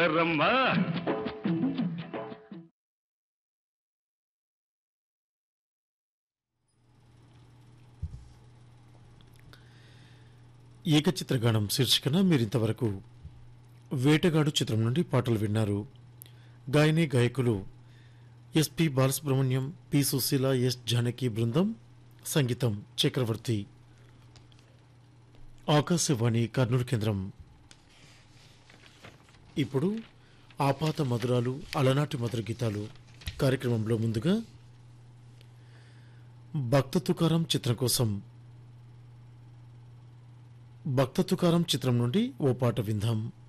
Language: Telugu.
బంగారమ్మ ఏకచిత్రగానం శీర్షికన మీరింతవరకు వేటగాడు చిత్రం నుండి పాటలు విన్నారు గాయని గాయకులు SP Balasubrahmanyam P Susheela S Janaki బృందం సంగీతం చక్రవర్తి ఆకాశవాణి కర్నూలు కేంద్రం ఇప్పుడు ఆపాత మధురాలు అలనాటి మధుర గీతాలు కార్యక్రమంలో ముందుగా భక్త తుకారం చిత్రం కోసం భక్త తుకారం చిత్రం నుండి ఓ పాట విందాం